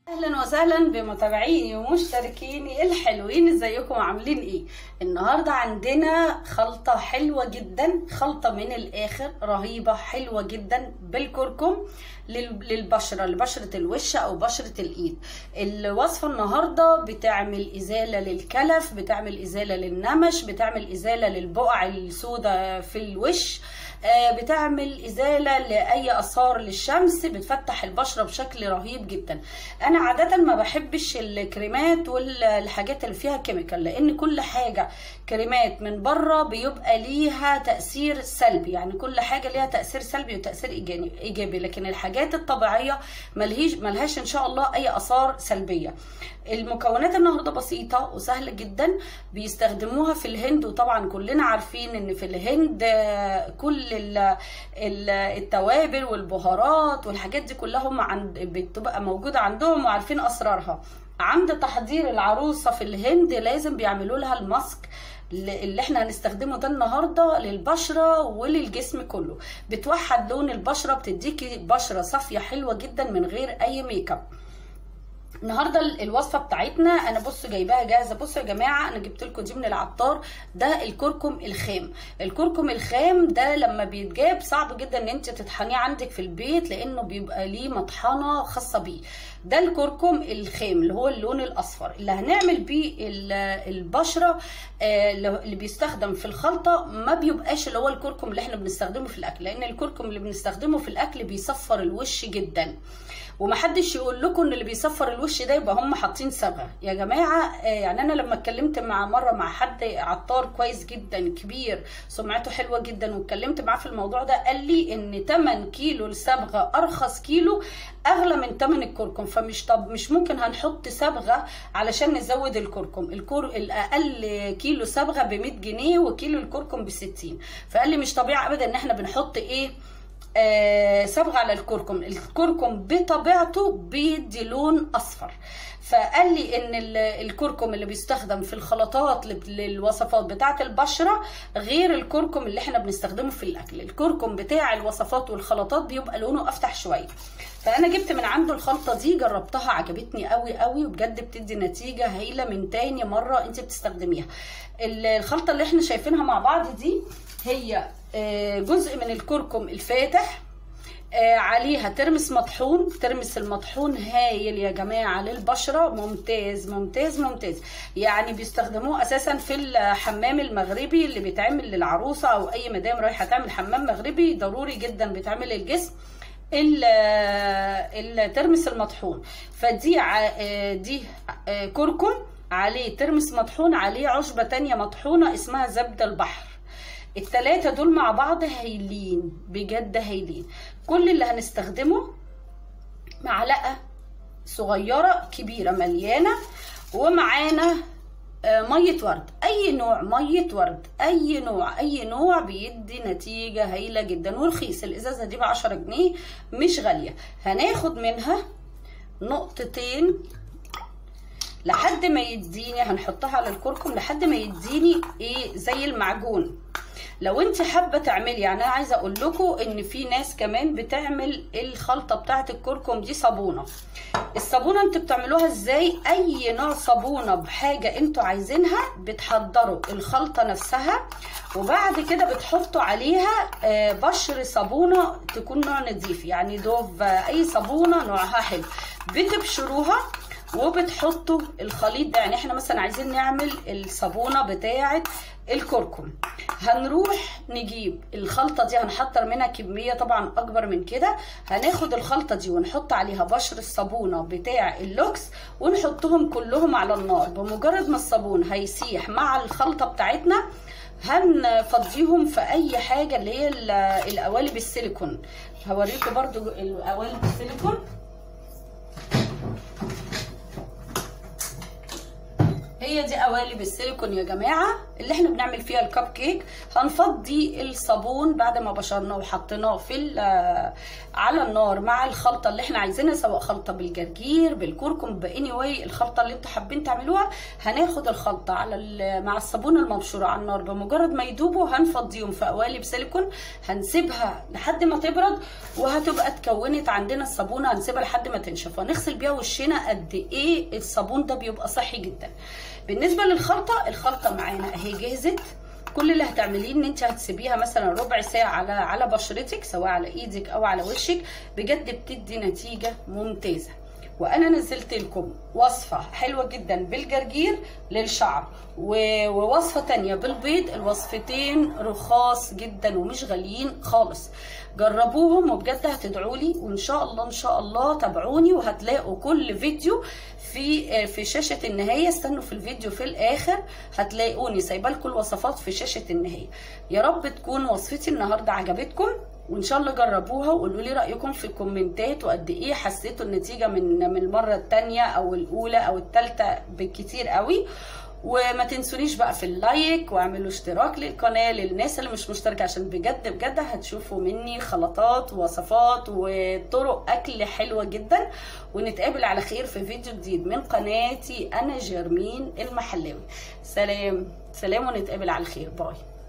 اهلا وسهلا بمتابعيني ومشتركيني الحلوين ازيكم عاملين ايه النهارده عندنا خلطه حلوه جدا خلطه من الاخر رهيبه حلوه جدا بالكركم لل- للبشره لبشره الوش او بشره الايد الوصفه النهارده بتعمل ازاله للكلف بتعمل ازاله للنمش بتعمل ازاله للبقع السوداء في الوش آه، بتعمل ازاله لاي اثار للشمس بتفتح البشره بشكل رهيب جدا انا عاده ما بحبش الكريمات والحاجات اللي فيها كيميكال لان كل حاجه كريمات من بره بيبقى ليها تاثير سلبي يعني كل حاجه ليها تاثير سلبي وتاثير إيجاني- ايجابي لكن الحاجات الطبيعيه ملهيش ملهاش ان شاء الله اي اثار سلبيه المكونات النهارده بسيطه وسهله جدا بيستخدموها في الهند وطبعا كلنا عارفين ان في الهند آه، كل ال- ال- التوابل والبهارات والحاجات دي كلها هم عند بتبقى موجوده عندهم وعارفين اسرارها عند تحضير العروسه في الهند لازم بيعملوا لها الماسك اللي احنا هنستخدمه ده النهارده للبشره وللجسم كله بتوحد لون البشره بتديكي بشره صافيه حلوه جدا من غير اي ميك اب النهارده ال- الوصفه بتاعتنا انا بصوا جايباها جاهزه بصوا يا جماعه انا جبت لكم دي من العطار ده الكركم الخام الكركم الخام ده لما بيتجاب صعب جدا ان انت تطحنيه عندك في البيت لانه بيبقى ليه مطحنه خاصه بيه ده الكركم الخام اللي هو اللون الاصفر اللي هنعمل بيه ال- البشره آه، اللي بيستخدم في الخلطه ما بيبقاش اللي هو الكركم اللي احنا بنستخدمه في الاكل لان الكركم اللي بنستخدمه في الاكل بيصفر الوش جدا ومحدش يقول لكم ان اللي بيصفر الوش ده يبقى هم حاطين صبغه يا جماعه آه، يعني انا لما اتكلمت مع مره مع حد عطار كويس جدا كبير سمعته حلوه جدا واتكلمت معاه في الموضوع ده قال لي ان 8 كيلو الصبغه ارخص كيلو اغلى من 8 الكركم فمش طب مش ممكن هنحط صبغه علشان نزود الكركم الكر الاقل كيلو صبغه ب 100 جنيه وكيلو الكركم ب 60 فقال لي مش طبيعي ابدا ان احنا بنحط ايه آه، صبغه على الكركم الكركم بطبيعته بيدي لون اصفر فقال لي ان ال- الكركم اللي بيستخدم في الخلطات لل- للوصفات بتاعه البشره غير الكركم اللي احنا بنستخدمه في الاكل الكركم بتاع الوصفات والخلطات بيبقى لونه افتح شويه فانا جبت من عنده الخلطه دي جربتها عجبتني قوي قوي وبجد بتدي نتيجه هايله من تاني مره انت بتستخدميها ال- الخلطه اللي احنا شايفينها مع بعض دي هي آه، جزء من الكركم الفاتح آه، عليها ترمس مطحون ترمس المطحون هايل يا جماعة للبشرة ممتاز ممتاز ممتاز يعني بيستخدموه أساسا في الحمام المغربي اللي بيتعمل للعروسة أو أي مدام رايحة تعمل حمام مغربي ضروري جدا بيتعمل للجسم ال- الترمس المطحون فدي ع- آه، دي آه، كركم عليه ترمس مطحون عليه عشبة تانية مطحونة اسمها زبدة البحر التلاتة دول مع بعض هايلين بجد هايلين كل اللي هنستخدمه معلقة صغيرة كبيرة مليانة ومعانا آه، مية ورد أي نوع مية ورد أي نوع أي نوع بيدي نتيجة هايلة جدا ورخيص الإزازة دي بعشرة جنيه مش غالية هناخد منها نقطتين لحد ما يديني هنحطها على الكركم لحد ما يديني ايه زي المعجون لو انت حابه تعملي يعني انا عايزه اقول لكم ان في ناس كمان بتعمل الخلطه بتاعه الكركم دي صابونه الصابونه انتوا بتعملوها ازاي اي نوع صابونه بحاجه انتوا عايزينها بتحضروا الخلطه نفسها وبعد كده بتحطوا عليها آه، بشر صابونه تكون نوع نظيف يعني دوف آه، اي صابونه نوعها حلو بتبشروها وبتحطوا الخليط ده يعني احنا مثلا عايزين نعمل الصابونه بتاعه الكركم هنروح نجيب الخلطه دي هنحضر منها كميه طبعا اكبر من كده هناخد الخلطه دي ونحط عليها بشر الصابونه بتاع اللوكس ونحطهم كلهم على النار بمجرد ما الصابون هيسيح مع الخلطه بتاعتنا هنفضيهم في اي حاجه اللي هي ال- القوالب السيليكون هوريكم برضو القوالب السيليكون هي هي دي قوالب السيليكون يا جماعه اللي احنا بنعمل فيها الكب كيك هنفضي الصابون بعد ما بشرناه وحطيناه في ال- آه، على النار مع الخلطه اللي احنا عايزينها سواء خلطه بالجرجير بالكركم باني واي الخلطه اللي انتوا حابين تعملوها هناخد الخلطه على ال- مع الصابون المبشور على النار بمجرد ما يدوبوا هنفضيهم في قوالب سيليكون هنسيبها لحد ما تبرد وهتبقى اتكونت عندنا الصابونه هنسيبها لحد ما تنشف وهنغسل بيها وشنا قد ايه الصابون ده بيبقى صحي جدا بالنسبه للخلطه الخلطه معانا اهي جهزت كل اللي هتعمليه ان انت هتسيبيها مثلا ربع ساعه على على بشرتك سواء على ايدك او على وشك بجد بتدي نتيجه ممتازه وانا نزلت لكم وصفه حلوه جدا بالجرجير للشعر و- ووصفه تانية بالبيض الوصفتين رخاص جدا ومش غاليين خالص جربوهم وبجد هتدعوا لي وان شاء الله ان شاء الله تابعوني وهتلاقوا كل فيديو في في شاشه النهايه استنوا في الفيديو في الاخر هتلاقوني سايبه لكم الوصفات في شاشه النهايه يا رب تكون وصفتي النهارده عجبتكم وان شاء الله جربوها وقولوا لي رايكم في الكومنتات وقد ايه حسيتوا النتيجه من من المره الثانيه او الاولى او الثالثه بالكتير قوي وما تنسونيش بقى في اللايك واعملوا اشتراك للقناه للناس اللي مش مشتركه عشان بجد بجد هتشوفوا مني خلطات ووصفات وطرق اكل حلوه جدا ونتقابل على خير في فيديو جديد من قناتي انا جيرمين المحلاوي سلام سلام ونتقابل على خير باي